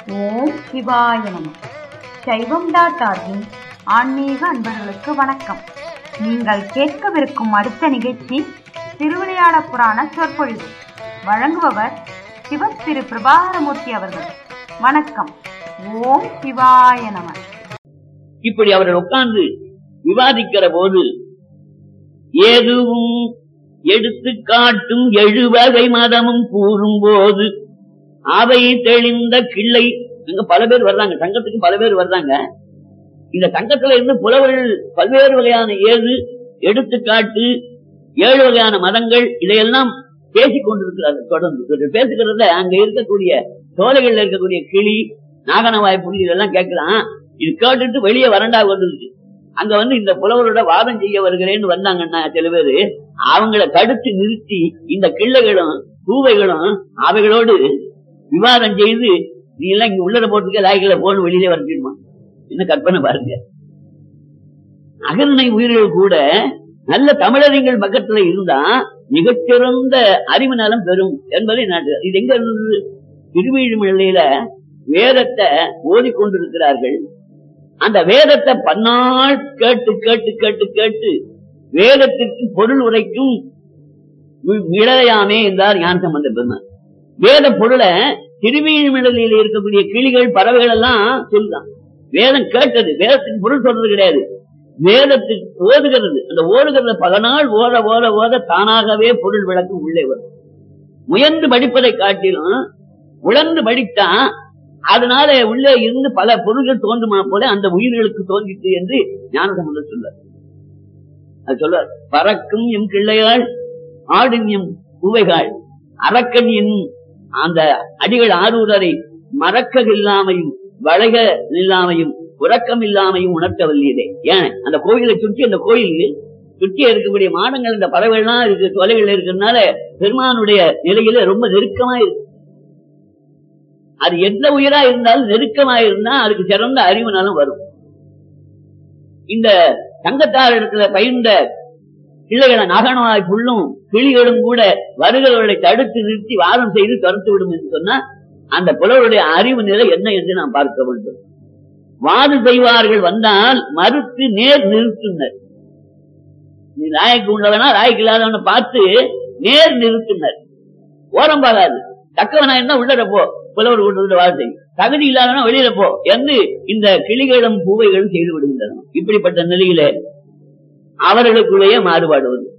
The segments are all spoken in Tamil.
ஓம் சிவாய நம சைவம் டாட் ஆர்கின் ஆன்மீக அன்பர்களுக்கு வணக்கம் நீங்கள் கேட்கவிருக்கும் அடுத்த நிகழ்ச்சி திருவிளையாட புராண சொற்பொழிவு வழங்குபவர் சிவ திரு பிரபாகரமூர்த்தி அவர்கள் வணக்கம் ஓம் சிவாய நம இப்படி அவர்கள் உட்கார்ந்து விவாதிக்கிற போது எதுவும் எடுத்து காட்டும் எழுவகை மதமும் கூறும் போது அவை தெளிந்த கிள்ளை அங்க பல பேர் வர்றாங்க சங்கத்துக்கு பல பேர் வர்றாங்க இந்த சங்கத்துல இருந்து புலவர்கள் பல்வேறு வகையான ஏது எடுத்துக்காட்டு ஏழு வகையான மதங்கள் இதையெல்லாம் பேசிக் கொண்டிருக்கிறார்கள் தொடர்ந்து இவர்கள் பேசுகிறத அங்க இருக்கக்கூடிய சோலைகள்ல இருக்கக்கூடிய கிளி நாகனவாய் புள்ளி இதெல்லாம் கேட்கலாம் இது கேட்டுட்டு வெளியே வரண்டா வந்துருச்சு அங்க வந்து இந்த புலவரோட வாதம் செய்ய வருகிறேன்னு வந்தாங்கன்னா சில பேரு அவங்கள தடுத்து நிறுத்தி இந்த கிள்ளைகளும் பூவைகளும் அவைகளோடு விவாதம் செய்து நீ எல்லாம் இங்க உள்ளத போட்டுக்க லாய்களை போன்னு வெளியிலே வரச்சிடுமா என்ன கற்பனை பாருங்க அகர்ணை உயிர்கள் கூட நல்ல தமிழறிஞர்கள் பக்கத்துல இருந்தா மிகச்சிறந்த அறிவு நலம் பெறும் என்பதை நாட்டு இது எங்க இருந்தது திருவீழ்மலையில வேதத்தை ஓதிக்கொண்டிருக்கிறார்கள் அந்த வேதத்தை பன்னாள் கேட்டு கேட்டு கேட்டு கேட்டு வேதத்திற்கு பொருள் உரைக்கும் இளையாமே என்றார் ஞான சம்பந்த பெருமான் வேத பொருளை திருவீழ்மிடலில் இருக்கக்கூடிய கிளிகள் பறவைகள் எல்லாம் சொல்லுதான் வேதம் கேட்டது வேதத்துக்கு பொருள் சொல்றது கிடையாது வேதத்துக்கு ஓதுகிறது அந்த ஓதுகிறத பல நாள் ஓத ஓத ஓத தானாகவே பொருள் விளக்கம் உள்ளே வரும் முயன்று படிப்பதை காட்டிலும் உழந்து படித்தா அதனால உள்ளே இருந்து பல பொருள்கள் தோன்றுமா போல அந்த உயிர்களுக்கு தோன்றிட்டு என்று ஞானசம்பந்தர் சொல்றார் அது சொல்றார் பறக்கும் எம் கிள்ளையாள் ஆடும் எம் பூவைகள் அரக்கன் என்னும் அந்த அடிகள் ஆரூரரை மறக்க இல்லாமையும் வழக இல்லாமையும் உறக்கம் இல்லாமையும் உணர்த்த வல்லியதே ஏன் அந்த கோயிலை சுற்றி அந்த கோயில் சுற்றி இருக்கக்கூடிய மாடங்கள் இந்த பறவைகள்லாம் இருக்கு தொலைகள் இருக்கிறதுனால பெருமானுடைய நிலையில ரொம்ப நெருக்கமா இருக்கு அது எந்த உயிரா இருந்தாலும் நெருக்கமா இருந்தா அதுக்கு சிறந்த அறிவு நலம் வரும் இந்த தங்கத்தார் இடத்துல பயிர்ந்த பிள்ளைகளை நகனவாய் புல்லும் கிளிகளும் கூட வருகிறவர்களை தடுத்து நிறுத்தி வாதம் செய்து துரத்து விடும் என்று சொன்னா அந்த புலவருடைய அறிவு நிலை என்ன என்று நாம் பார்க்க வேண்டும் வாது செய்வார்கள் வந்தால் மறுத்து நேர் நிறுத்துனர் நீ நாய்க்கு உள்ளவனா நாய்க்கு இல்லாதவனை பார்த்து நேர் நிறுத்துனர் ஓரம் பாகாது தக்கவனா இருந்தா உள்ளட போ புலவர் கொண்டு வார்த்தை தகுதி இல்லாதவனா வெளியில போ என்று இந்த கிளிகளும் பூவைகளும் செய்து விடுகின்றன இப்படிப்பட்ட நிலையில அவர்களுக்குள்ளேயே மாறுபாடு வருது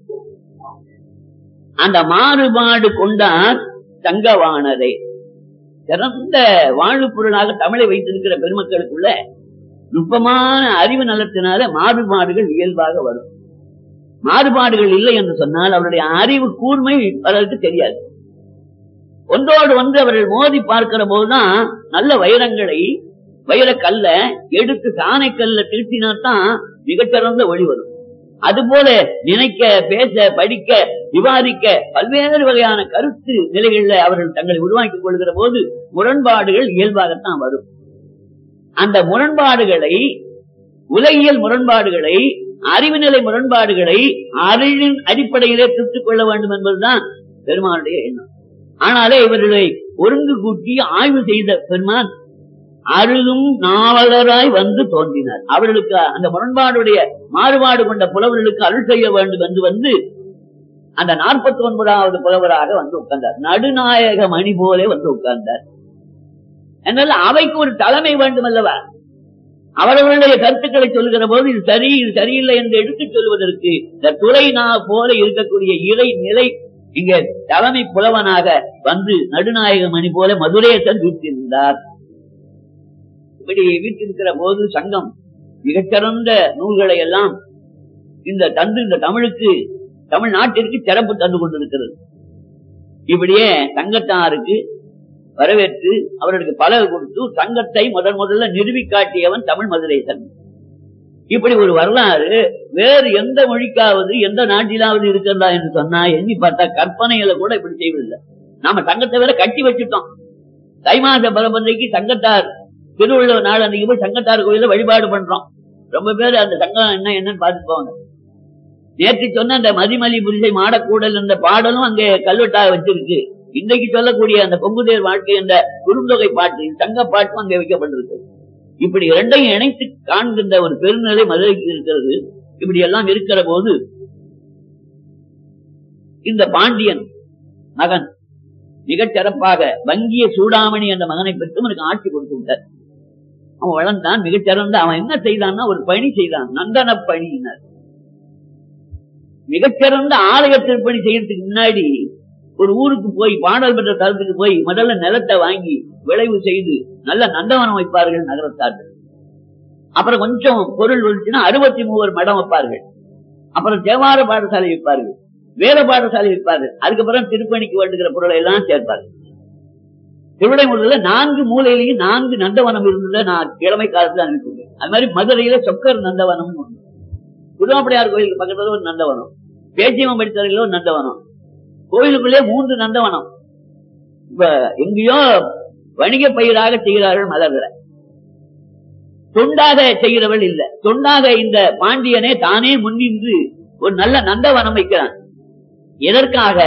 அந்த மாறுபாடு கொண்டார் தங்கவானதை சிறந்த வாழ்வு பொருளாக தமிழை வைத்திருக்கிற பெருமக்களுக்குள்ள நுட்பமான அறிவு நலத்தினால மாறுபாடுகள் இயல்பாக வரும் மாறுபாடுகள் இல்லை என்று சொன்னால் அவருடைய அறிவு கூர்மை அவர்களுக்கு தெரியாது ஒன்றோடு ஒன்று அவர்கள் மோதி பார்க்கிற போதுதான் நல்ல வைரங்களை வைரக்கல்ல எடுத்து சாணை கல்ல திருத்தினாத்தான் மிகச்சிறந்த ஒளி வரும் அதுபோல நினைக்க பேச படிக்க விவாதிக்க பல்வேறு வகையான கருத்து நிலைகள்ல அவர்கள் தங்களை உருவாக்கிக் கொள்கிற போது முரண்பாடுகள் இயல்பாகத்தான் வரும் அந்த முரண்பாடுகளை உலகியல் முரண்பாடுகளை அறிவு நிலை முரண்பாடுகளை அறிவின் அடிப்படையிலே திருத்திக் கொள்ள வேண்டும் என்பதுதான் பெருமானுடைய எண்ணம் ஆனாலே இவர்களை ஒருங்கு கூட்டி ஆய்வு செய்த பெருமான் அருகும் நாவலராய் வந்து தோன்றினார் அவர்களுக்கு அந்த முரண்பாடுடைய மாறுபாடு கொண்ட புலவர்களுக்கு அருள் செய்ய வேண்டும் என்று வந்து அந்த நாற்பத்தி ஒன்பதாவது புலவராக வந்து உட்கார்ந்தார் நடுநாயக மணி போலே வந்து உட்கார்ந்தார் என்னால் அவைக்கு ஒரு தலைமை வேண்டும் அல்லவா அவர்களுடைய கருத்துக்களை சொல்லுகிற போது இது சரி இது சரியில்லை என்று எடுத்துச் சொல்வதற்கு இந்த துறை நா போல இருக்கக்கூடிய இறை நிலை இங்க தலைமை புலவனாக வந்து நடுநாயக மணி போல மதுரேசன் வீட்டிருந்தார் இப்படி வீட்டிருக்கிற போது சங்கம் மிகச்சிறந்த நூல்களை எல்லாம் இந்த தந்து இந்த தமிழுக்கு தமிழ்நாட்டிற்கு சிறப்பு தந்து கொண்டிருக்கிறது இப்படியே சங்கத்தாருக்கு வரவேற்று அவர்களுக்கு பலகு கொடுத்து சங்கத்தை முதன் முதல்ல நிறுவி காட்டியவன் தமிழ் மதுரேசன் இப்படி ஒரு வரலாறு வேறு எந்த மொழிக்காவது எந்த நாட்டிலாவது இருக்கிறதா என்று சொன்னா எண்ணி பார்த்தா கற்பனைகளை கூட இப்படி செய்வதில்லை நாம சங்கத்தை வேற கட்டி வச்சுட்டோம் தை மாச பரபந்தைக்கு சங்கத்தார் திருவள்ளுவர் நாள் அன்னைக்கு போய் சங்கத்தார் கோயில வழிபாடு பண்றோம் ரொம்ப பேர் அந்த சங்கம் என்ன என்னன்னு பார்த்து போவாங்க நேற்று சொன்ன அந்த மதிமலி புரிசை மாடக்கூடல் என்ற பாடலும் அங்கே கல்வெட்டாக வச்சிருக்கு இன்றைக்கு சொல்லக்கூடிய அந்த பொங்குதேர் வாழ்க்கை என்ற குறுந்தொகை பாட்டு தங்க பாட்டும் அங்கே வைக்கப்பட்டிருக்கு இப்படி இரண்டையும் இணைத்து காண்கின்ற ஒரு பெருநிலை மதுரைக்கு இருக்கிறது இப்படி எல்லாம் இருக்கிற போது இந்த பாண்டியன் மகன் மிகச் சிறப்பாக வங்கிய சூடாமணி என்ற மகனை பெற்று அவனுக்கு ஆட்சி கொடுத்து விட்டார் அவன் வளர்ந்தான் மிகச் சிறந்த அவன் என்ன செய்தான்னா ஒரு பணி செய்தான் நந்தன பணியினர் மிகச்சிறந்த ஆலய திருப்பணி செய்யறதுக்கு முன்னாடி ஒரு ஊருக்கு போய் பாடல் பெற்ற தளத்துக்கு போய் முதல்ல நிலத்தை வாங்கி விளைவு செய்து நல்ல நந்தவனம் வைப்பார்கள் நகரத்தார்கள் அப்புறம் கொஞ்சம் பொருள் வந்துச்சுன்னா அறுபத்தி மூவர் மடம் வைப்பார்கள் அப்புறம் தேவார பாடசாலை வைப்பார்கள் வேத பாடசாலை வைப்பார்கள் அதுக்கப்புறம் திருப்பணிக்கு வேண்டுகிற பொருளை எல்லாம் சேர்ப்பார்கள் திருவிடைமுறையில நான்கு மூலையிலையும் நான்கு நந்தவனம் இருந்ததை நான் கிழமை காலத்துல அனுப்பிவிட்டேன் அது மாதிரி மதுரையில சொக்கர் நந்தவனம் ஒண்ணு புதுமாப்படையார் கோயிலுக்கு பக்கத்துல ஒரு நந்தவனம் பேச்சியம்மன் படித்தவர்கள் ஒரு நந்தவனம் கோயிலுக்குள்ளே மூன்று நந்தவனம் இப்ப எங்கேயோ வணிக பயிராக செய்கிறார்கள் மலர்களை தொண்டாக செய்கிறவள் இல்ல தொண்டாக இந்த பாண்டியனே தானே முன்னின்று ஒரு நல்ல நந்தவனம் வைக்கிறான் எதற்காக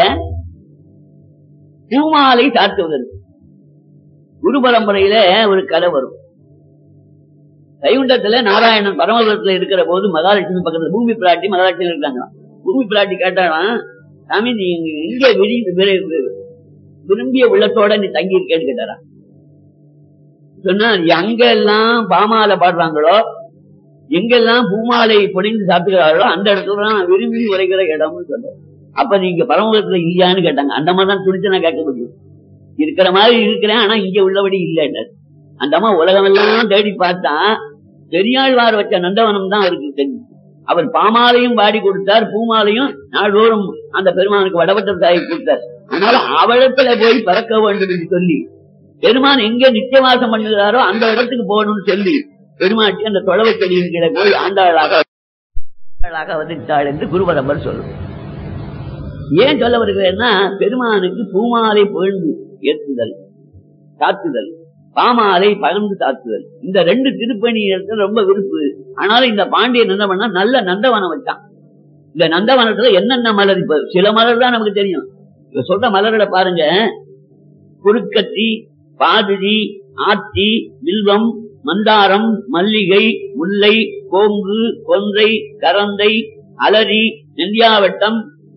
பூமாலை சாத்துவதற்கு குரு பரம்பரையில ஒரு கதை வரும் கைகுண்டத்துல நாராயணன் பரமபுரத்துல இருக்கிற போது மகாலட்சுமி பக்கத்துல பூமி பிராட்டி மகாலட்சுமி இருக்காங்க பூமி பிராட்டி கேட்டாலாம் சாமி நீ எங்க விரி விரு- விரும்பிய உள்ளத்தோட நீ தங்கி இருக்கேன்னு கேட்டாரா சொன்னா எங்கெல்லாம் பாமாலை பாடுறாங்களோ எங்கெல்லாம் பூமாலை பொடிந்து சாப்பிடுகிறார்களோ அந்த இடத்துல தான் நான் விரும்பி உரைக்கிற இடம்னு சொல்றேன் அப்ப நீங்க பரமபுரத்துல இல்லையான்னு கேட்டாங்க அந்த மாதிரி தான் துணிச்சு நான் கேட்க முடியும் இருக்கிற மாதிரி இருக்கிறேன் ஆனா இங்க உள்ளபடி இல்லைன்னு அந்த அம்மா உலகம் எல்லாம் தேடி பார்த்தா பெரியாழ்வார் வச்ச நந்தவனம் தான் அவருக்கு தெரியும் அவர் பாமாலையும் பாடி கொடுத்தார் பூமாலையும் நாள்தோறும் அந்த பெருமானுக்கு வடபட்ட தாய் கொடுத்தார் அதனால அவளத்துல போய் பறக்க வேண்டும் என்று சொல்லி பெருமான் எங்க நித்தியவாசம் பண்ணுகிறாரோ அந்த இடத்துக்கு போகணும்னு சொல்லி பெருமாட்டி அந்த தொலைவு செடியின் கீழே போய் ஆண்டாளாக ஆண்டாளாக வந்துட்டாள் என்று குருபரம்பர் சொல்லும் ஏன் சொல்ல வருகிறேன்னா பெருமானுக்கு பூமாலை புகழ்ந்து ஏற்றுதல் சாத்துதல் பாமாலை பகர்ந்து சாத்துதல் இந்த ரெண்டு திருப்பணி இடத்துல ரொம்ப விருப்பு ஆனாலும் இந்த பாண்டியன் என்ன பண்ணா நல்ல நந்தவனம் வச்சான் இந்த நந்தவனத்துல என்னென்ன மலர் இப்ப சில மலர் தான் நமக்கு தெரியும் இப்ப சொல்ற மலர்களை பாருங்க குறுக்கத்தி பாதுரி ஆத்தி வில்வம் மந்தாரம் மல்லிகை முல்லை கோங்கு கொன்றை கரந்தை அலரி நெல்லியாவட்டம்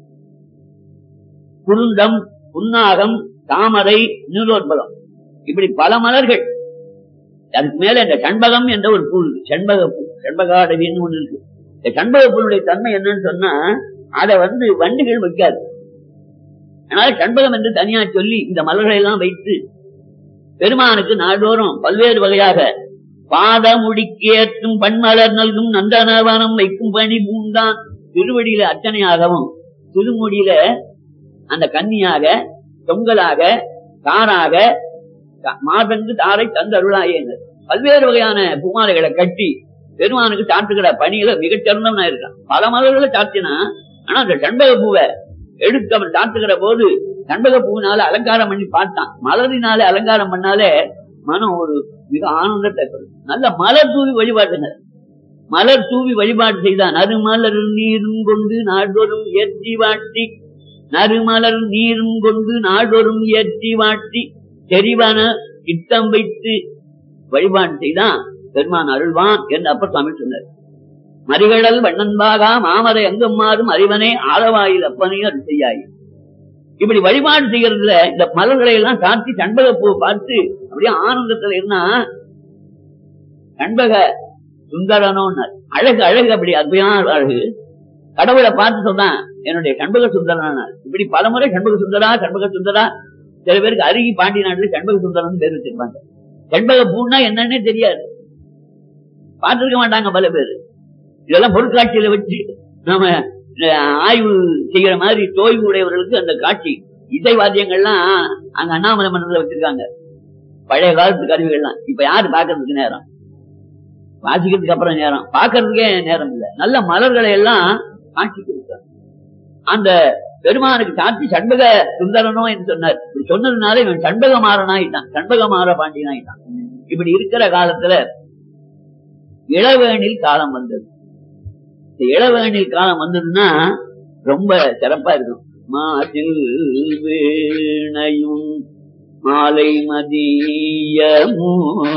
குருந்தம் புன்னாகம் தாமரை நீலோத்பலம் இப்படி பல மலர்கள் அதுக்கு மேல இந்த சண்பகம் என்ற ஒரு பூ இருக்கு. செண்பக பூ செண்பகாடவின்னு ஒண்ணு இருக்கு இந்த சண்பக பூனுடைய தன்மை என்னன்னு சொன்னா அதை வந்து வண்டுகள் வைக்காது அதனால சண்பகம் என்று தனியா சொல்லி இந்த மலர்களை எல்லாம் வைத்து பெருமானுக்கு நாள்தோறும் பல்வேறு வகையாக பாத முடிக்கேற்றும் பண்மலர் நல்கும் நந்தனவனம் வைக்கும் பணி பூந்தான் திருவடியில அர்ச்சனையாகவும் திருமுடியில அந்த கன்னியாக தொங்கலாக தாராக த- மாதங்கு தாரை தந்தருளாயேனர் பல்வேறு வகையான பூமாலைகளை கட்டி பெருமானுக்கு சாட்டுகிற பணியில மிகச் சிறந்தவனா இருக்கான் பல மலர்களை சாத்தினா ஆனா அந்த சண்பக பூவை எடுத்து அவன் சாத்துகிற போது சண்பக பூவினால அலங்காரம் பண்ணி பார்த்தான் மலரினால அலங்காரம் பண்ணாலே மனம் ஒரு மிக ஆனந்தத்தை தரும் நல்ல மலர் தூவி வழிபாட்டுங்க மலர் தூவி வழிபாடு செய்தான் நறுமலர் நீரும் கொண்டு நாடொரும் ஏற்றி வாட்டி நறுமலர் நீரும் கொண்டு நாடொரும் ஏற்றி வாட்டி தெரிவன இட்டம் வைத்து வழிபாடு செய்தான் பெருமான் அருள்வான் என்று அப்ப சுவாமி சொன்னார் மறிகடல் வண்ணன்பாகா மாமரை அங்கும் மாறும் அறிவனே ஆளவாயில் அப்பனையும் அருள் செய்யாய் இப்படி வழிபாடு செய்யறதுல இந்த மலர்களை எல்லாம் சாத்தி சண்பக பூ பார்த்து அப்படியே ஆனந்தத்துல இருந்தா சண்பக சுந்தரனோன்னு அழகு அழகு அப்படி அற்புதமான அழகு கடவுளை பார்த்து சொன்னான் என்னுடைய சண்பக சுந்தரன் இப்படி பலமுறை சண்பக சுந்தரா சண்பக சுந்தரா சில பேருக்கு அருகி பாண்டி நாட்டுல சண்பக சுந்தரன் பேர் வச்சிருப்பாங்க செண்பக பூன்னா என்னன்னே தெரியாது பார்த்திருக்க மாட்டாங்க பல பேர் இதெல்லாம் பொருட்காட்சியில வச்சு நாம அஹ், ஆய்வு செய்யற மாதிரி தோய்வு உடையவர்களுக்கு அந்த காட்சி இசை வாத்தியங்கள்லாம் அங்க அண்ணாமலை மன்றத்துல வச்சிருக்காங்க பழைய காலத்து கருவிகள்லாம் இப்ப யாரு பாக்குறதுக்கு நேரம் வாசிக்கிறதுக்கு அப்புறம் நேரம் பாக்குறதுக்கே நேரம் இல்ல நல்ல மலர்களை எல்லாம் காட்சிக்கு இருக்காங்க அந்த பெருமானுக்கு சாட்சி சண்பக சுந்தரனோ என்று சொன்னார் இப்படி சொன்னதுனால இவன் சண்பக மாறனாயிட்டான் சண்பக மாற பாண்டியனாயிட்டான் இப்படி இருக்கிற காலத்துல இளவேணில் காலம் வந்தது இந்த இளவேணில் காலம் வந்ததுன்னா ரொம்ப சிறப்பா இருக்கும் மாதில் வீணையும் மாலை மதியமோ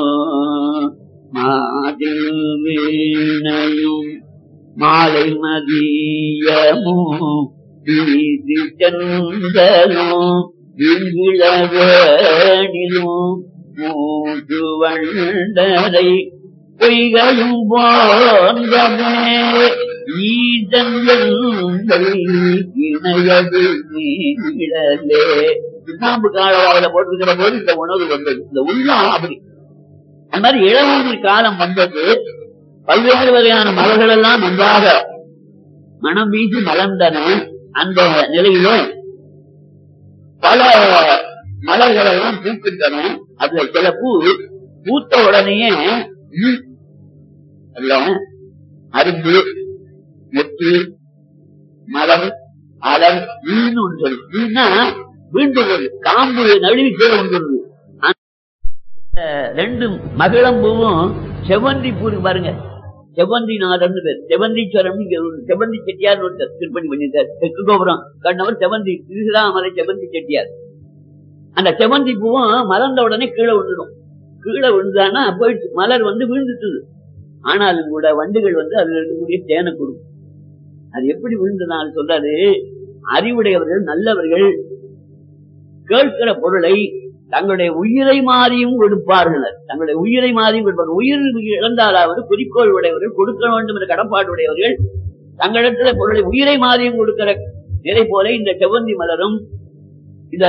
மாதில் வீணையும் மாலை மதியமோ வீதி சென்றலும் விங்கிழவேணிலும் மூன்று வண்டரை பொய்களும் போன்றமே ஈதன் எங்கள் இணையது நீடலே சுண்ணாம்பு காலவாயில போட்டிருக்கிற போது இந்த உணவு வந்தது இந்த உள்ளம் அப்படி அந்த மாதிரி இளவூர் காலம் வந்தது பல்வேறு வகையான மலர்கள் எல்லாம் நன்றாக மனம் வீசி மலர்ந்தன அந்த நிலையில பல மலர்கள் எல்லாம் பூக்கின்றன அதுல சில பூ பூத்த உடனேயே ம், அதுல அருந்து நெற்றி மலர் அலர் ஈன்னு ஒன்று சொல்லு ஈன்னா வீண்டு போகுது காம்பு நழுவி கீழே வந்துருது அந்த ரெண்டு மகிழம்பூவும் செவ்வந்தி பூ இருக்கு பாருங்க செவ்வந்தி நாதன் பேர் செவ்வந்தீஸ்வரம் செவ்வந்தி செட்டியார் ஒருத்தர் திருப்பணி பண்ணிட்டார் தெற்கு கோபுரம் கண்ணவர் செவ்வந்தி திருசிராமலை செவ்வந்தி செட்டியார் அந்த செவ்வந்தி பூவும் மலர்ந்த உடனே கீழே விழுந்துடும் கீழே விழுந்தானா போயிடுச்சு மலர் வந்து விழுந்துட்டுது ஆனாலும் கூட வண்டுகள் வந்து அதுல இருக்கக்கூடிய தேனை கொடுக்கும் அது எப்படி விழுந்ததுனால சொல்றாரு அறிவுடையவர்கள் நல்லவர்கள் கேட்கிற பொருளை தங்களுடைய உயிரை மாறியும் கொடுப்பார்கள் தங்களுடைய உயிரை மாறியும் கொடுப்பார்கள் உயிர் இழந்தாலாவது குறிக்கோள் உடையவர்கள் கொடுக்க வேண்டும் என்ற கடப்பாடு உடையவர்கள் தங்களிடத்துல பொருளை உயிரை மாறியும் கொடுக்கிற நிலை போல இந்த செவ்வந்தி மலரும் இந்த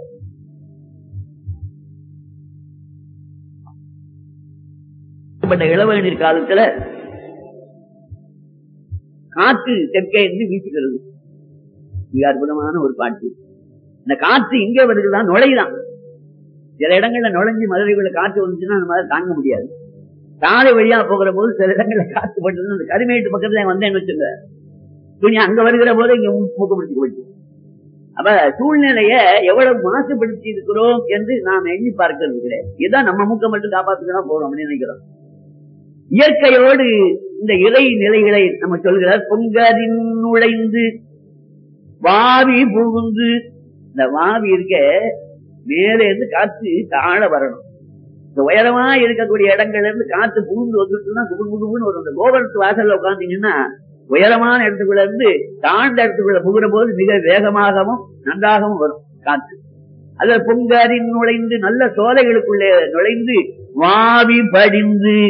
பட்ட இளவயனின் காலத்துல காற்று தெற்கே இருந்து வீசுகிறது மிக அற்புதமான ஒரு பாட்டு இந்த காற்று இங்கே வருதுதான் நுழைதான் சில இடங்கள்ல நுழைஞ்சு மதுரைக்குள்ள காற்று வந்துச்சுன்னா அந்த மாதிரி தாங்க முடியாது சாலை வழியா போகிற போது சில இடங்கள்ல காற்று பட்டது அந்த கருமேட்டு பக்கத்துல வந்தேன்னு வச்சுங்க துணி அங்க வருகிற போது இங்க மூக்க பிடிச்சு போயிடுச்சு அப்ப சூழ்நிலைய எவ்வளவு மாசுபடுத்தி இருக்கிறோம் என்று நாம் எண்ணி பார்க்கிறது கிடையாது இதான் நம்ம மூக்க மட்டும் காப்பாத்துக்கலாம் போறோம் அப்படின்னு நினைக்கிறோம் இயற்கையோடு இந்த இறை நிலைகளை நம்ம சொல்கிறார் பொங்கரின் நுழைந்து வாவி புகுந்து இந்த வாவி இருக்க மேலே இருந்து காற்று தாழ வரணும் இந்த உயரமா இருக்கக்கூடிய இடங்கள்ல இருந்து காத்து புகுந்து வந்துட்டுன்னா குபு குபுன்னு ஒரு இந்த கோபுரத்து வாசல்ல உட்கார்ந்தீங்கன்னா உயரமான இடத்துக்குள்ள இருந்து தாழ்ந்த இடத்துக்குள்ள புகுற போது மிக வேகமாகவும் நன்றாகவும் வரும் காற்று அதுல பொங்கரின் நுழைந்து நல்ல சோலைகளுக்குள்ளே நுழைந்து வாவி படிந்து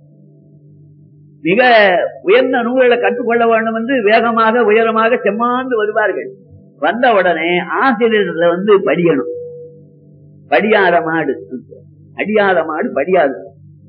மிக உயர்ந்த நூல்களை கற்றுக்கொள்ள வேண்டும் என்று வேகமாக உயரமாக செம்மாந்து வருவார்கள் வந்த உடனே ஆசிரியர்ல வந்து படியணும் படியாத மாடு அடியாத மாடு படியாது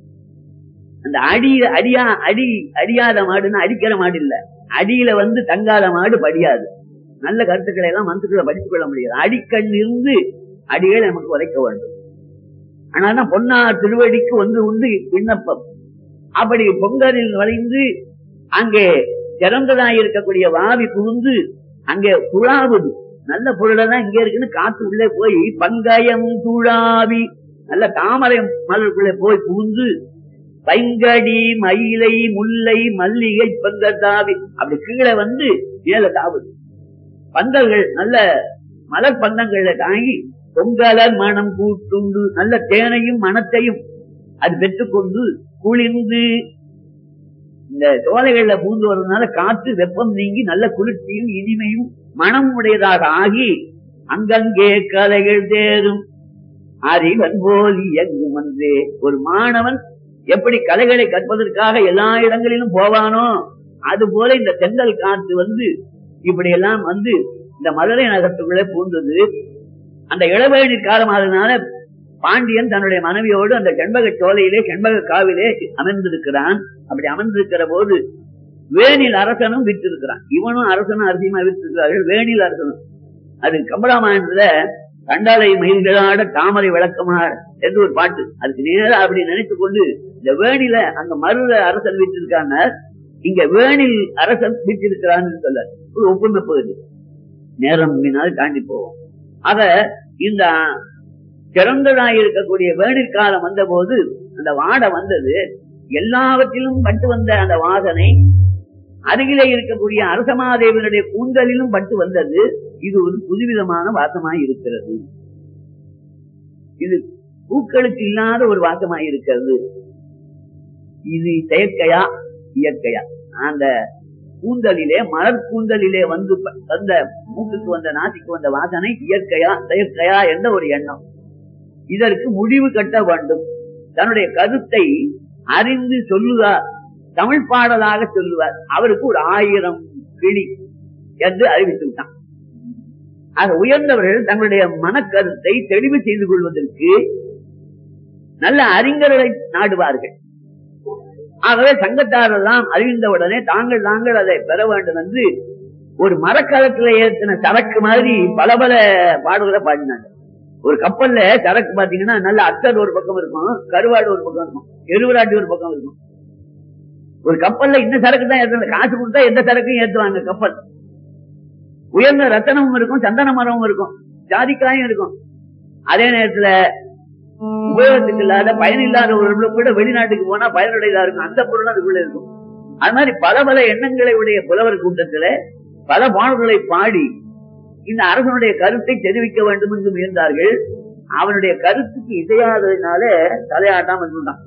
அந்த அடி அடியா அடி அடியாத மாடுன்னா அடிக்கிற மாடு இல்ல அடியில வந்து தங்காத மாடு படியாது நல்ல கருத்துக்களை எல்லாம் மனசுக்குள்ள படித்துக் கொள்ள முடியாது அடிக்கண் இருந்து அடிகளை நமக்கு உரைக்க வேண்டும் ஆனா பொன்னா திருவடிக்கு ஒன்று உண்டு விண்ணப்பம் அப்படி பொங்கலில் நுழைந்து அங்கே திறந்ததாய் இருக்கக்கூடிய வாவி புகுந்து அங்கே துழாவுது நல்ல பொருளெல்லாம் இங்க இருக்குன்னு காத்து உள்ளே போய் பங்கயம் துழாவி நல்ல தாமரை மலருக்குள்ளே போய் புகுந்து பைங்கடி மயிலை முல்லை மல்லிகை பங்கத்தாவி அப்படி கீழே வந்து மேல தாவுது பந்தல்கள் நல்ல மலர் பந்தங்கள்ல தாங்கி பொங்கலர் மனம் கூட்டுண்டு நல்ல தேனையும் மனத்தையும் அது பெற்றுக்கொண்டு குளிர்ந்து இந்த சோலைகள்ல பூந்து வருவதனால காற்று வெப்பம் நீங்கி நல்ல குளிர்ச்சியும் இனிமையும் மனம் உடையதாக ஆகி அங்கங்கே கலைகள் தேரும் அறிவன் போல் இயங்கும் என்றே ஒரு மாணவன் எப்படி கலைகளை கற்பதற்காக எல்லா இடங்களிலும் போவானோ அது போல இந்த தென்றல் காற்று வந்து இப்படி எல்லாம் வந்து இந்த மதுரை நகரத்துக்குள்ளே பூந்தது அந்த இளவேணி காலமானதுனால பாண்டியன் தன்னுடைய மனைவியோடு அந்த செண்பக சோலையிலே செண்பக காவிலே அமர்ந்திருக்கிறான் அப்படி அமர்ந்திருக்கிற போது வேணில் அரசனும் விற்றிருக்கிறான் இவனும் அரசனும் அரசியமா விற்றிருக்கிறார்கள் வேணில் அரசனும் அது கம்பராமாயணத்துல கண்டாலை மயில்களாட தாமரை விளக்கமார் என்று ஒரு பாட்டு அதுக்கு நேரா அப்படி நினைத்து கொண்டு இந்த வேணில அங்க மருத அரசன் விற்றிருக்காங்க இங்க வேணில் அரசன் விற்றிருக்கிறான்னு சொல்ல ஒரு ஒப்புமை போகுது நேரம் மீனால் தாண்டி போவோம் ஆக இந்த சிறந்ததாய் இருக்கக்கூடிய வேணில் காலம் வந்த போது அந்த வாடை வந்தது எல்லாவற்றிலும் பட்டு வந்த அந்த வாசனை அருகிலே இருக்கக்கூடிய அரசமாதேவனுடைய கூந்தலிலும் பட்டு வந்தது இது ஒரு புதுவிதமான வாசமாய் இருக்கிறது இது பூக்களுக்கு இல்லாத ஒரு வாசமாய் இருக்கிறது இது செயற்கையா இயற்கையா அந்த கூந்தலிலே மலர் கூந்தலிலே வந்து ப- வந்த மூக்குக்கு வந்த நாசிக்கு வந்த வாசனை இயற்கையா செயற்கையா என்ற ஒரு எண்ணம் இதற்கு முடிவு கட்ட வேண்டும் தன்னுடைய கருத்தை அறிந்து சொல்லுவார் தமிழ் பாடலாக சொல்லுவார் அவருக்கு ஒரு ஆயிரம் கிளி என்று அறிவித்து விட்டான் ஆக உயர்ந்தவர்கள் தங்களுடைய மனக்கருத்தை தெளிவு செய்து கொள்வதற்கு நல்ல அறிஞர்களை நாடுவார்கள் ஆகவே சங்கத்தாரெல்லாம் அறிந்தவுடனே தாங்கள் தாங்கள் அதை பெற வேண்டும் என்று ஒரு மரக்கலத்துல ஏற்றின சரக்கு மாதிரி பல பல பாடல்களை பாடினாங்க ஒரு கப்பல்ல சரக்கு பாத்தீங்கன்னா நல்ல அத்தர் ஒரு பக்கம் இருக்கும் கருவாடு ஒரு பக்கம் இருக்கும் எருவராட்டி ஒரு பக்கம் இருக்கும் ஒரு கப்பல்ல இந்த சரக்கு தான் ஏற்றணும் காசு கொடுத்தா எந்த சரக்கும் ஏற்றுவாங்க கப்பல் உயர்ந்த ரத்தனமும் இருக்கும் சந்தன மரமும் இருக்கும் ஜாதிக்காயும் இருக்கும் அதே நேரத்துல உபயோகத்துக்கு இல்லாத பயன் இல்லாத ஒரு கூட வெளிநாட்டுக்கு போனா பயனுடையதா இருக்கும் அந்த பொருள் அதுக்குள்ள இருக்கும் அது மாதிரி பல பல எண்ணங்களை உடைய புலவர் கூட்டத்துல பல பாடல்களை பாடி இந்த அரசனுடைய கருத்தை தெரிவிக்க வேண்டும் என்று முயன்றார்கள் அவனுடைய கருத்துக்கு இசையாததுனால தலையாட்டாம இருந்தான்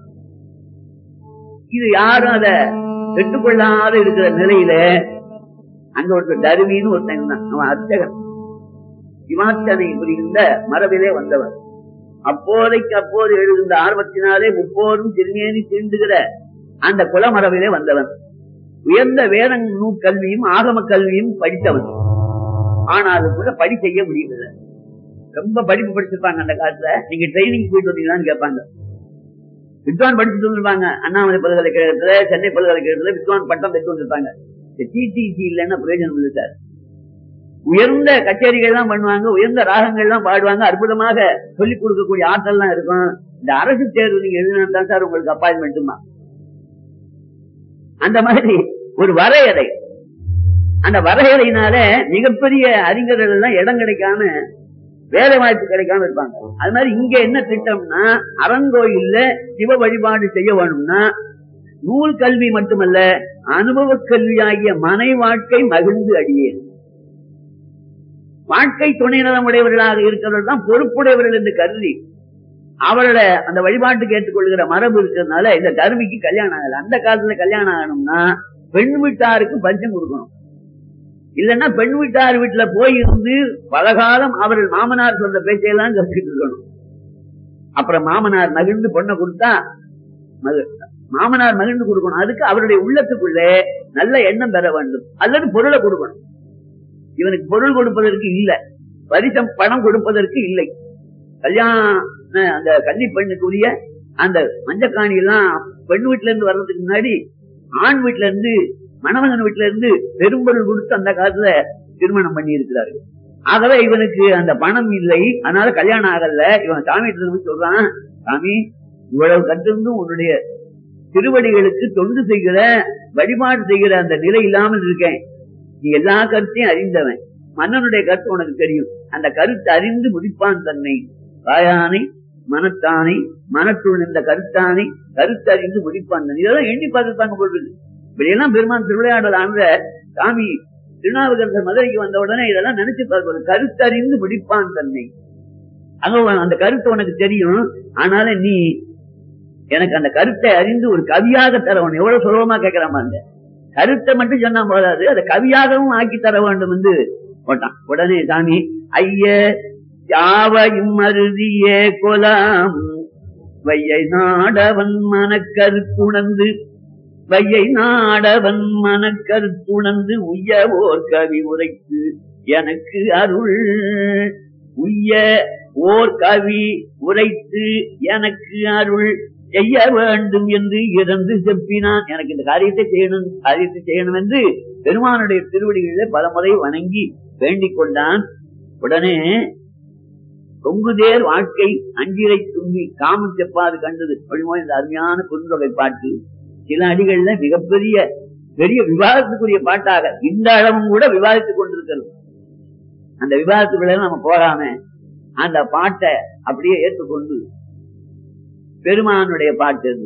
இது யாரும் அதை பெற்றுக்கொள்ளாத இருக்கிற நிலையில அங்க ஒருத்தர் தருமின்னு ஒருத்தன் இருந்தான் அவன் அர்ச்சகன் இமாச்சனை புரிகின்ற மரபிலே வந்தவர் அப்போதைக்கு அப்போது எழுகின்ற ஆர்வத்தினாலே முப்போதும் திருநேனி தீண்டுகிற அந்த குலமரபிலே வந்தவன் உயர்ந்த வேத நூற்கல்வியும் ஆகம கல்வியும் படித்தவன் ஆனாலும் கூட படி செய்ய முடியவில்லை ரொம்ப படிப்பு படிச்சிருப்பாங்க அந்த காலத்துல நீங்க ட்ரைனிங் போயிட்டு வந்தீங்களான்னு கேட்பாங்க வித்வான் படிச்சுட்டு வந்திருப்பாங்க அண்ணாமலை பல்கலைக்கழகத்துல சென்னை பல்கலைக்கழகத்துல வித்வான் பட்டம் பெற்று வந்திருப்பாங்க டிடிசி இல்லைன்னா பிரயோஜனம் இல்லை சார் உயர்ந்த கச்சேரிகள் தான் பண்ணுவாங்க உயர்ந்த ராகங்கள் தான் பாடுவாங்க அற்புதமாக சொல்லிக் கொடுக்கக்கூடிய ஆற்றல் தான் இருக்கும் இந்த அரசு தேர்வு நீங்க எழுதினா தான் சார் உங்களுக்கு அப்பாயின்மெண்ட்டுமா அந்த மாதிரி ஒரு வரையறை அந்த வரையறையினால மிகப்பெரிய அறிஞர்கள் எல்லாம் இடம் கிடைக்காம வேலை வாய்ப்பு கிடைக்காம இருப்பாங்க அது மாதிரி இங்க என்ன திட்டம்னா அறங்கோயில்ல சிவ வழிபாடு செய்ய வேணும்னா நூல் கல்வி மட்டுமல்ல அனுபவ கல்வியாகிய மனை வாழ்க்கை மகிழ்ந்து அடியே வாழ்க்கை துணை நலம் உடையவர்களாக இருக்கிறவர்கள் தான் பொறுப்புடையவர்கள் என்று கருதி அவரோட அந்த வழிபாட்டுக்கு ஏற்றுக்கொள்கிற மரபு இருக்கிறதுனால இந்த கருவிக்கு கல்யாணம் ஆகல அந்த காலத்துல கல்யாணம் ஆகணும்னா பெண் வீட்டாருக்கு பஞ்சம் கொடுக்கணும் இல்லைன்னா பெண் வீட்டார் வீட்டுல போய் இருந்து பலகாலம் அவர்கள் மாமனார் சொல்ற பேச்சையெல்லாம் கற்றுக்கிட்டு இருக்கணும் அப்புறம் மாமனார் மகிழ்ந்து பொண்ணை கொடுத்தா மகிழ் மாமனார் மகிழ்ந்து கொடுக்கணும் அதுக்கு அவருடைய உள்ளத்துக்குள்ளே நல்ல எண்ணம் பெற வேண்டும் அல்லது பொருளை கொடுக்கணும் இவனுக்கு பொருள் கொடுப்பதற்கு இல்ல பரிசம் பணம் கொடுப்பதற்கு இல்லை கல்யாணம் அந்த கன்னி பெண்ணுக்குரிய அந்த மஞ்சக்காணி எல்லாம் பெண் வீட்டுல இருந்து வர்றதுக்கு முன்னாடி ஆண் வீட்டுல இருந்து மணமகன் வீட்டுல இருந்து பெரும்பொருள் கொடுத்து அந்த காலத்துல திருமணம் பண்ணி இருக்கிறாரு ஆகவே இவனுக்கு அந்த பணம் இல்லை அதனால கல்யாணம் ஆகல இவன் சாமி சொல்றான் சாமி இவ்வளவு கட்டிருந்தும் உன்னுடைய திருவடிகளுக்கு தொண்டு செய்கிற வழிபாடு செய்கிற அந்த நிலை இல்லாமல் இருக்கேன் நீ எல்லா கருத்தையும் அறிந்தவன் மன்னனுடைய கருத்து உனக்கு தெரியும் அந்த கருத்தை அறிந்து முடிப்பான் தன்னை தாயானை மனத்தானை மனத்துள் இந்த கருத்தானை கருத்து அறிந்து முடிப்பான் தன்னை இதெல்லாம் எண்ணி பார்த்துப்பாங்க போட்டு இப்படியெல்லாம் பெருமான் திருவிளையாடல் ஆண்ட சாமி திருநாவுக்கரசர் மதுரைக்கு வந்த உடனே இதெல்லாம் நினைச்சு பார்க்கணும் கருத்தறிந்து முடிப்பான் தன்னை அங்க அந்த கருத்து உனக்கு தெரியும் ஆனால நீ எனக்கு அந்த கருத்தை அறிந்து ஒரு கவியாக தரவன் எவ்வளவு சுலபமா கேட்கிறான் அந்த கருத்தை மட்டும் சொன்னா போதாது அதை கவியாகவும் ஆக்கி தர வேண்டும் என்று போட்டான் உடனே சாமி ஐய யாவையும் அருதியே கொலாம் வையை நாடவன் மனக்கருத்துணர்ந்து வையை நாடவன் மனக்கருத்துணர்ந்து உய்யவோர் கவி உரைத்து எனக்கு அருள் உய்ய ஓர் கவி உரைத்து எனக்கு அருள் செய்ய வேண்டும் என்று இறந்து செப்பினான் எனக்கு இந்த காரியத்தை செய்யணும் காரியத்தை செய்யணும் என்று பெருமானுடைய திருவடிகளிலே பல முறை வணங்கி வேண்டிக் கொண்டான் உடனே தொங்குதேர் வாழ்க்கை அஞ்சிரை தும்பி காமம் செப்பாது கண்டது அப்படிமோ இந்த அருமையான குறுந்தொகை பாட்டு சில அடிகள்ல மிகப்பெரிய பெரிய விவாதத்துக்குரிய பாட்டாக இந்த அளவும் கூட விவாதித்துக் கொண்டிருக்கிறது அந்த விவாதத்துக்குள்ள நம்ம போகாம அந்த பாட்டை அப்படியே ஏற்றுக்கொண்டு பெருமானுடைய பாட்டு அது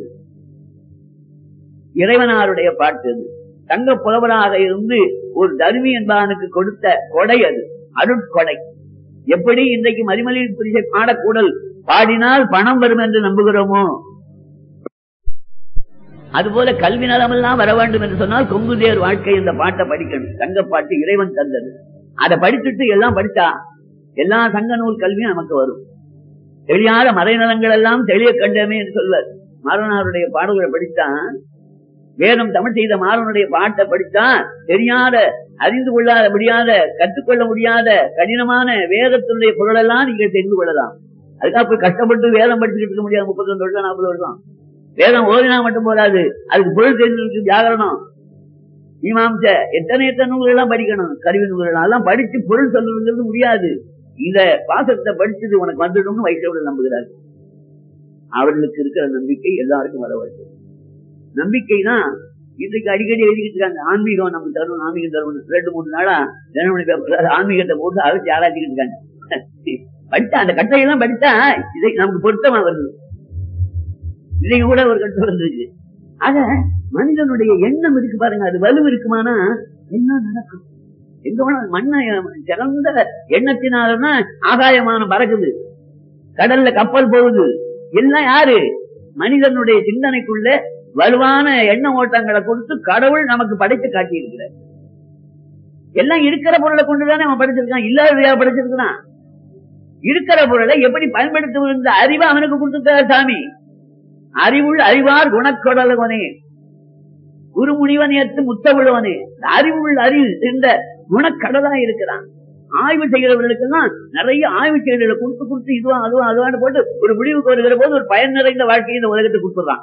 இறைவனாருடைய பாட்டு அது தங்க புலவராக இருந்து ஒரு தருமி என்பவனுக்கு கொடுத்த கொடை அது அருட்கொடை எப்படி இன்றைக்கு மதிமலி புரிசை பாடக்கூடல் பாடினால் பணம் வரும் என்று நம்புகிறோமோ அதுபோல கல்வி நலமெல்லாம் வர வேண்டும் என்று சொன்னால் கொங்குதேர் வாழ்க்கை இந்த பாட்டை படிக்கணும் சங்க பாட்டு இறைவன் தந்தது அதை படிச்சுட்டு எல்லாம் படிச்சா எல்லா சங்க நூல் கல்வியும் நமக்கு வரும் தெரியாத மறைநலங்கள் எல்லாம் தெளிய கண்டமே என்று சொல்வார் மாறனாருடைய பாடல்களை படித்தான் வேதம் தமிழ் செய்த மாறனுடைய பாட்டை படித்தா தெரியாத அறிந்து கொள்ளாத முடியாத கற்றுக்கொள்ள முடியாத கடினமான வேதத்தினுடைய பொருள் எல்லாம் நீங்க தெரிந்து கொள்ளலாம் அதுக்காக போய் கஷ்டப்பட்டு வேதம் படிச்சுட்டு இருக்க முடியாது முப்பத்தி ரெண்டு வருஷம் நாற்பது வருஷம் வேதம் ஓதினா மட்டும் போதாது அதுக்கு பொருள் தெரிஞ்சிருக்கு வியாகரணம் மீமாம்ச எத்தனை எத்தனை நூல்கள் எல்லாம் படிக்கணும் கருவி நூல்கள் எல்லாம் படிச்சு பொருள் சொல்லுங்கிறது முடியாது இத பாசத்தை படிச்சது உனக்கு வந்துடும்னு வைஷ்ணவர்கள் நம்புகிறார் அவர்களுக்கு இருக்கிற நம்பிக்கை எல்லாருக்கும் வர வேண்டும் நம்பிக்கை தான் இன்றைக்கு அடிக்கடி எழுதிக்கிட்டு இருக்காங்க ஆன்மீகம் நமக்கு தரணும் ஆன்மீகம் தரணும் ரெண்டு மூணு நாளா தினமணி பேப்பர் ஆன்மீகத்தை போட்டு அழைச்சி ஆராய்ச்சிக்கிட்டு இருக்காங்க படித்தா அந்த கட்டையெல்லாம் படித்தா இதை நமக்கு பொருத்தமா வருது இன்னைக்கு கூட ஒரு கட்டம் வந்துருக்கு ஆக மனிதனுடைய எண்ணம் இருக்கு பாருங்க அது வலு இருக்குமானா என்ன நடக்கும் எங்க வேணா மண்ணை சிறந்த எண்ணத்தினாலதான் ஆகாயமான பறக்குது கடல்ல கப்பல் போகுது எல்லாம் யாரு மனிதனுடைய சிந்தனைக்குள்ள வலுவான எண்ண ஓட்டங்களை கொடுத்து கடவுள் நமக்கு படைத்து காட்டி இருக்கிறார் எல்லாம் இருக்கிற பொருளை கொண்டுதானே அவன் படைச்சிருக்கான் இல்லாததையா படைச்சிருக்கான் இருக்கிற பொருளை எப்படி பயன்படுத்துவது அறிவை அவனுக்கு கொடுத்துட்டார் சாமி அறிவுள் அறிவார் குணக்கொடலவனே குருமுனிவன் ஏற்று முத்தவிழுவனே அறிவுள் அறிவு என்ற குணக்கடலா இருக்கிறான் ஆய்வு செய்கிறவர்களுக்கு தான் நிறைய ஆய்வு செய்திகளை கொடுத்து கொடுத்து இதுவா அதுவா அதுவான்னு போட்டு ஒரு முடிவுக்கு வருகிற போது ஒரு பயன் நிறைந்த வாழ்க்கையை இந்த உலகத்துக்கு கொடுத்துறான்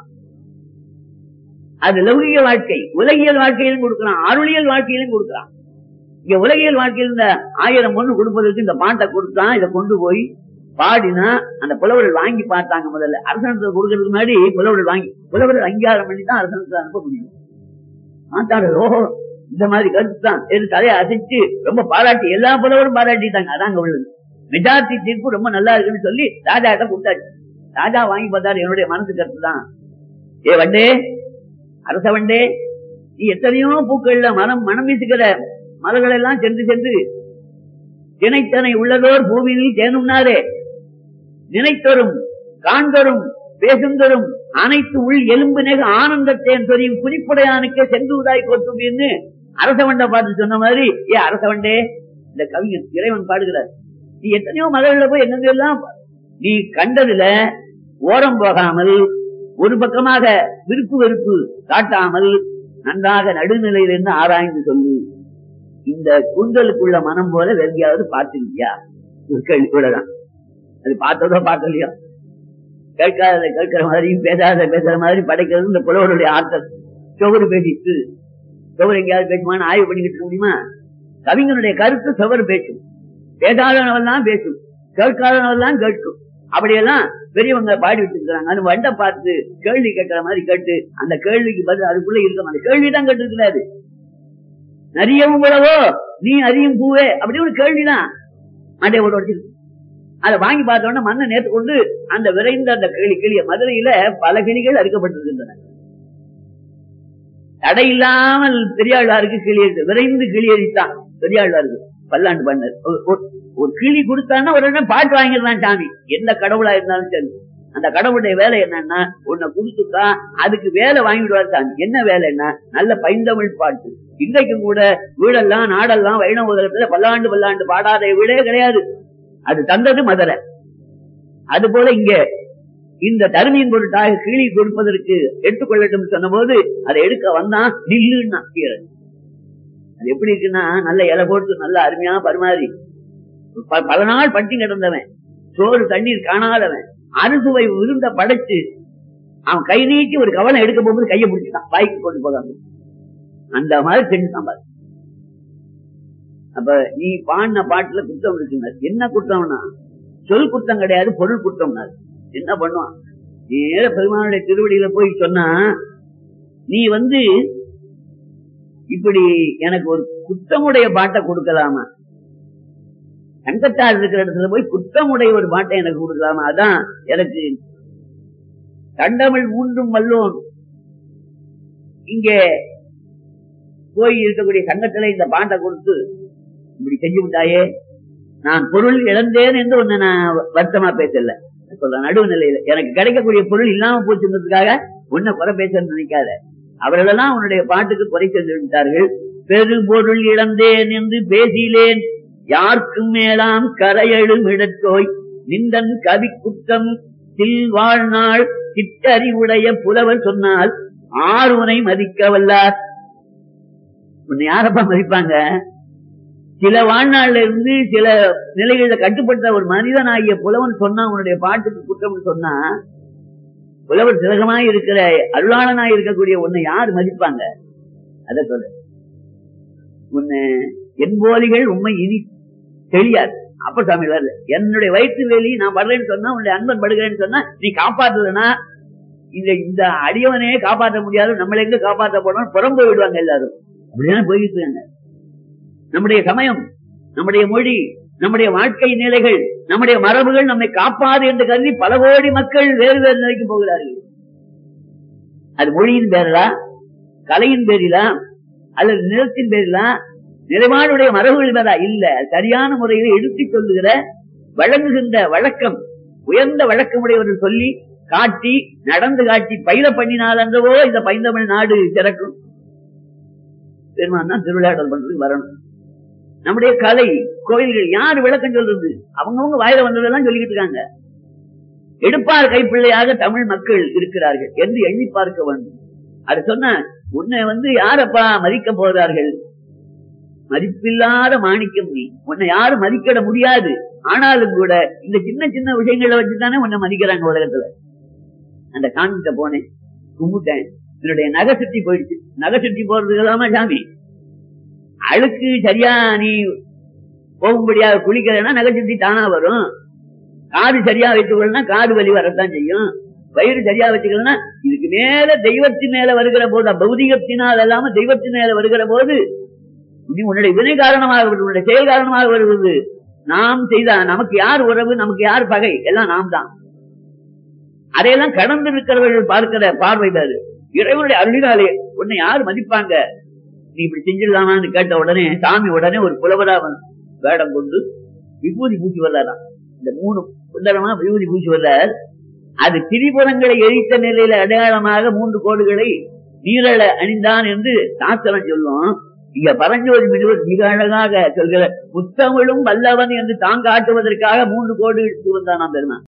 அது லௌகிக வாழ்க்கை உலகியல் வாழ்க்கையிலும் கொடுக்கிறான் அருளியல் வாழ்க்கையிலும் கொடுக்கிறான் இங்க உலகியல் வாழ்க்கையில் இந்த ஆயிரம் பொண்ணு கொடுப்பதற்கு இந்த பாட்டை கொடுத்தான் இதை கொண்டு போய் பாடினா அந்த புலவர்கள் வாங்கி பார்த்தாங்க முதல்ல அரசாங்கத்தில் கொடுக்கறதுக்கு முன்னாடி புலவர்கள் வாங்கி புலவர்கள் அங்கீகாரம் பண்ணி தான் அரசாங்கத்தில் அனுப்ப முடியும் மாட்டாரு ஓஹோ இந்த மாதிரி கருத்து தான் சரி தலையை அசைச்சு ரொம்ப பாராட்டி எல்லா புலவரும் பாராட்டிட்டாங்க அதாங்க உள்ளது மெஜாரிட்டி தீர்ப்பு ரொம்ப நல்லா இருக்குன்னு சொல்லி ராஜா கிட்ட கொடுத்தாச்சு ராஜா வாங்கி பார்த்தாரு என்னுடைய மனசு கருத்து தான் ஏ வண்டே அரச வண்டே நீ எத்தனையோ பூக்கள்ல மனம் மனம் வீசுகிற மலர்கள் எல்லாம் சென்று சென்று தினைத்தனை உள்ளதோர் பூமியில் தேனும்னாரே நினைத்தொரும் காண்தொரும் பேசுந்தொரும் அனைத்து உள் எலும்பு நெக ஆனந்தத்தேன் சொரியும் குறிப்புடையானுக்கே சென்றுவதாய் கொத்துமின்னு அரசவண்ட பார்த்து சொன்ன மாதிரி ஏ அரசவண்டே இந்த கவிஞன் இறைவன் பாடுகிறார் நீ எத்தனையோ மலர்கள போய் எங்கெல்லாம் நீ கண்டதுல ஓரம் போகாமல் ஒரு பக்கமாக விருப்பு வெறுப்பு காட்டாமல் நன்றாக நடுநிலையிலிருந்து ஆராய்ந்து சொல்லு இந்த கூந்தலுக்குள்ள மனம் போல வெறுங்கையாவது பார்த்திருக்கியா ஒரு கேள்வி கூடதான் அது பார்த்ததோ பார்க்கலையோ கேட்காத கேட்கிற மாதிரியும் பேசாத பேசுற மாதிரி படைக்கிறது இந்த புலவருடைய ஆற்றல் சுவரு பேசிட்டு சுவர் எங்கேயாவது பேசுமான்னு ஆய்வு பண்ணிக்கிட்டு இருக்க முடியுமா கவிஞனுடைய கருத்து சுவர் பேசும் பேசாதவனவெல்லாம் பேசும் கேட்காதவனவெல்லாம் கேட்கும் அப்படியெல்லாம் பெரியவங்க பாடி வச்சிருக்கிறாங்க அந்த வண்டை பார்த்து கேள்வி கேட்கிற மாதிரி கேட்டு அந்த கேள்விக்கு பதில் அதுக்குள்ள இருக்க அந்த கேள்விதான் கேட்டு நிறையவும் கூடவோ நீ அறியும் பூவே அப்படி ஒரு கேள்விதான் மண்டை ஓட வச்சிருக்கு அதை வாங்கி பார்த்தோன்னா மண்ணை நேற்று கொண்டு அந்த விரைந்த அந்த கிளி கிளிய மதுரையில பல கிளிகள் அறுக்கப்பட்டிருக்கின்றன தடை இல்லாமல் பெரியாழ்வாருக்கு கிளி விரைந்து கிளி அடித்தான் பெரியாழ்வாருக்கு பல்லாண்டு பண்ணர் ஒரு கிளி கொடுத்தான்னா ஒரு பாட்டு வாங்கிடுறான் சாமி எந்த கடவுளா இருந்தாலும் சரி அந்த கடவுளுடைய வேலை என்னன்னா உன்னை கொடுத்துட்டா அதுக்கு வேலை வாங்கிடுவார் சாமி என்ன வேலைன்னா நல்ல பைந்தமிழ் பாட்டு இன்றைக்கும் கூட வீடெல்லாம் நாடெல்லாம் வைணவ உலகத்துல பல்லாண்டு பல்லாண்டு பாடாத வீடே கிடையாது அது தந்தது மதுரை அது போல இங்க இந்த தருமையின் பொருட்டாக கீழி கொடுப்பதற்கு எடுத்துக்கொள்ளட்டும் சொன்ன போது அதை எடுக்க வந்தான் நில்லுன்னா அது எப்படி இருக்குன்னா நல்ல இலை போட்டு நல்ல அருமையா பரிமாறி பல நாள் பட்டி கிடந்தவன் சோறு தண்ணீர் காணாதவன் அறுசுவை விருந்த படைச்சு அவன் கை நீட்டி ஒரு கவனம் எடுக்க போகும்போது கையை பிடிச்சிட்டான் வாய்க்கு கொண்டு போகாம அந்த மாதிரி செஞ்சுட்டான் பாரு அப்ப நீ பாடின பாட்டுல குற்றம் இருக்குங்க என்ன குற்றம்னா சொல் குற்றம் கிடையாது பொருள் குற்றம்னா என்ன பண்ணுவான் நேர பெருமானுடைய திருவடியில போய் சொன்னா நீ வந்து இப்படி எனக்கு ஒரு குற்றமுடைய பாட்டை கொடுக்கலாமா சங்கத்தார் இருக்கிற இடத்துல போய் குற்றமுடைய ஒரு பாட்டை எனக்கு கொடுக்கலாமா அதான் எனக்கு கண்டமிழ் மூன்றும் வல்லோன் இங்கே போய் இருக்கக்கூடிய சங்கத்துல இந்த பாட்டை கொடுத்து இப்படி செஞ்சு விட்டாயே நான் பொருள் இழந்தேன் என்று ஒண்ணு நான் வருத்தமா பேசல சொல்ற நடுவு நிலையில எனக்கு கிடைக்கக்கூடிய பொருள் இல்லாம போச்சுங்கிறதுக்காக உன்னை குறை பேச நினைக்காத அவர்களெல்லாம் உன்னுடைய பாட்டுக்கு குறை சென்று விட்டார்கள் பெருபொருள் இழந்தேன் என்று பேசிலேன் யாருக்கும் மேலாம் கரையெழும் இடத்தோய் நிந்தன் கவி குற்றம் தில் வாழ்நாள் சிற்றறிவுடைய புலவர் சொன்னால் ஆறுவனை மதிக்க வல்லார் உன்னை யாரப்பா மதிப்பாங்க சில வாழ்நாள்ல இருந்து சில நிலைகளில கட்டுப்பட்ட ஒரு மனிதன் ஆகிய புலவன் சொன்னா உன்னுடைய பாட்டுக்கு குற்றம் சொன்னா புலவர் சிறகமாய் இருக்கிற அருளாளனாய் இருக்கக்கூடிய உன்னை யார் மதிப்பாங்க அத சொல்லு உன்னை என்போலிகள் உண்மை இனி தெரியாது அப்ப சாமி வரல என்னுடைய வயிற்று வேலி நான் வர்றேன்னு சொன்னா உன்னுடைய அன்பன் படுகிறேன்னு சொன்னா நீ காப்பாத்துலனா இந்த இந்த அடியவனே காப்பாற்ற முடியாது நம்மள எங்க காப்பாற்ற போனோம் புறம்பு விடுவாங்க எல்லாரும் அப்படிதான் போயிட்டு இருக்காங்க நம்முடைய சமயம் நம்முடைய மொழி நம்முடைய வாழ்க்கை நிலைகள் நம்முடைய மரபுகள் நம்மை காப்பாது என்று கருதி பல கோடி மக்கள் வேறு வேறு நிலைக்கு போகிறார்கள் அது மொழியின் பேரலா கலையின் பேரிலா அல்லது நிலத்தின் பேரிலா நிலைமானுடைய மரபுகள் பேரா இல்ல சரியான முறையில் எடுத்து சொல்லுகிற வழங்குகின்ற வழக்கம் உயர்ந்த வழக்கமுடையவர்கள் சொல்லி காட்டி நடந்து காட்டி பயிர பண்ணினால் என்றவோ இந்த பைந்தமிழ் நாடு திறக்கும் பெருமான் தான் திருவிளையாடல் பண்றதுக்கு வரணும் நம்முடைய கலை கோயில்கள் யார் விளக்கம் சொல்றது அவங்கவுங்க வாயில வந்ததெல்லாம் சொல்லிக்கிட்டு இருக்காங்க எடுப்பார் கைப்பிள்ளையாக தமிழ் மக்கள் இருக்கிறார்கள் என்று எண்ணி பார்க்க வேண்டும் அது சொன்ன உன்னை வந்து யாரப்பா மதிக்க போகிறார்கள் மதிப்பில்லாத மாணிக்கம் நீ உன்னை யாரும் மதிக்கிட முடியாது ஆனாலும் கூட இந்த சின்ன சின்ன விஷயங்களை வச்சுதானே உன்னை மதிக்கிறாங்க உலகத்துல அந்த காஞ்சிட்ட போனேன் கும்பிட்டேன் என்னுடைய நகை சுற்றி போயிடுச்சு நகை சுற்றி போறதுக்கு சாமி அழுக்கு சரியா நீ போகும்படியாக குளிக்கிறேன்னா நகை சுத்தி தானா வரும் காது சரியா வைத்துக்கொள்ளனா காது வலி வரத்தான் செய்யும் வயிறு சரியா வச்சுக்கலன்னா இதுக்கு மேல தெய்வத்தின் மேல வருகிற போது பௌதிகத்தினால் அல்லாம தெய்வத்தின் மேல வருகிற போது நீ உன்னுடைய வினை காரணமாக வருவது, உன்னுடைய செயல் காரணமாக வருவது நாம் செய்த நமக்கு யார் உறவு நமக்கு யார் பகை எல்லாம் நாம் தான் அதையெல்லாம் கடந்து இருக்கிறவர்கள் பார்க்கிற பார்வை வேறு இறைவனுடைய அருளினாலே உன்னை யார் மதிப்பாங்க நீ இப்படி செஞ்சிடலாமான்னு கேட்ட உடனே சாமி உடனே ஒரு புலவரா வந்து வேடம் கொண்டு விபூதி பூச்சி வர்றாராம் இந்த மூணு சுந்தரமா விபூதி பூச்சி வர்றார் அது திரிபுரங்களை எரித்த நிலையில அடையாளமாக மூன்று கோடுகளை நீரழ அணிந்தான் என்று சாஸ்திரம் சொல்லும் இங்க பரஞ்சோதி மிகுவர் மிக அழகாக சொல்கிற புத்தமிழும் வல்லவன் என்று தாங்க ஆட்டுவதற்காக மூன்று கோடு எடுத்து வந்தான் பெருமான்